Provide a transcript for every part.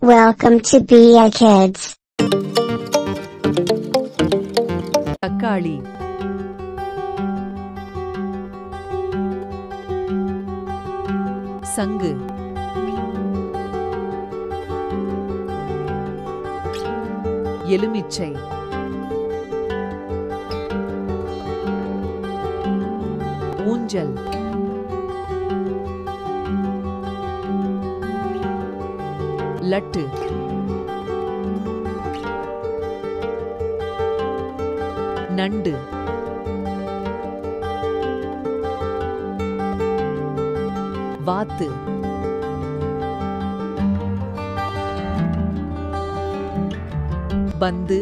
Welcome to BA Kids. தக்காளி சங்கு எலுமிச்சை ஊஞ்சல் லட்டு நண்டு வாத்து பந்து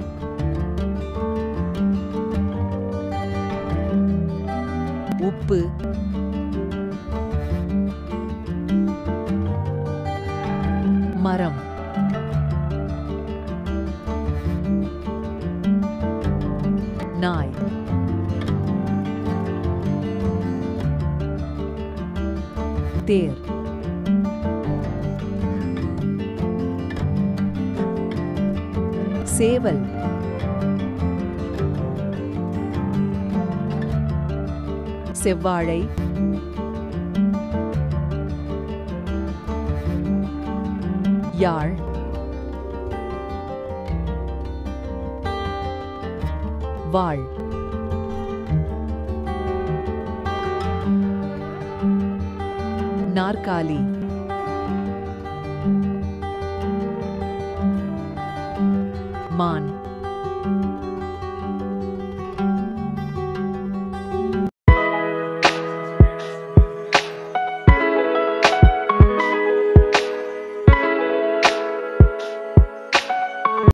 உப்பு மரம் நாய் தேர் சேவல் செவ்வாழை யாழ் வாழ் நாற்காலி மான்